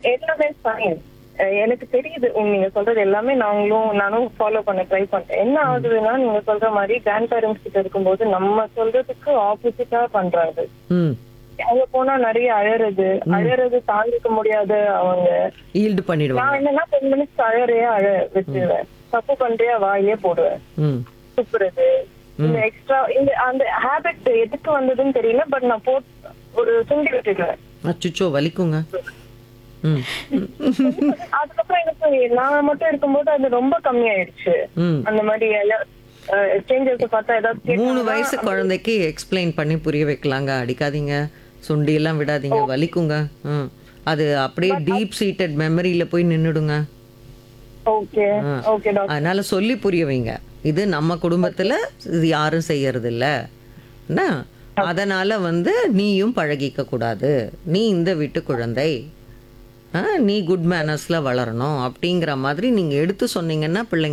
எல்லாமே ஃபைன் எனக்கு தெரியுது உம், நீங்க சொல்றது எல்லாமே நாங்களும் நானும் ஃபாலோ பண்ண ட்ரை பண்றேன் என்ன ஆகுதுன்னா நீங்க சொல்ற மாதிரி கிராண்ட் பேரண்ட்ஸ் கிட்ட இருக்கும்போது நம்ம சொல்றதுக்கு ஆப்போசிட்டா பண்றாங்க ம் அங்க போனா நிறைய அழறது அழறது தாங்கிக்க முடியாத அவங்க ஈல்டு பண்ணிடுவாங்க நான் என்னன்னா டென் மினிட்ஸ் அழறையே அழ வச்சிருவேன் தப்பு பண்றியா வாயிலே போடுவேன் ம் துப்புறது இந்த எக்ஸ்ட்ரா இந்த அந்த ஹேபிட் எதுக்கு வந்ததுன்னு தெரியல பட் நான் போட் ஒரு சுண்டி விட்டுடுவேன் அச்சுச்சோ வலிக்குங்க ம் அதுக்கப்புறம் எனக்கு நான் மட்டும் இருக்கும்போது அது ரொம்ப கம்மியாயிடுச்சு ம் அந்த மாதிரி சேஞ்சஸ் பார்த்தா ஏதாவது மூணு கேட்டாங்கன்னா, வயசு குழந்தைக்கு எக்ஸ்பிளைன் பண்ணி புரிய வைக்கலாங்க அடிக்காதீங்க சுண்டியெல்லாம் விடாதீங்க வலிக்குங்க ம் அது அப்படியே டீப் சீட்டட் மெமரியில போய் நின்னுடுங்க ஓகே ஓகே டாக்டர் அதனால சொல்லி புரிய வைங்க இது நம்ம குடும்பத்துல இது யாரும் செய்யறது இல்ல என்ன அதனால வந்து நீயும் பழகிக்க கூடாது நீ இந்த வீட்டு குழந்தை ஆ, நீ குட் மேனர்ஸ்ல வளரணும் அப்படிங்கிற மாதிரி நீங்க எடுத்து சொன்னீங்கன்னா பிள்ளைங்க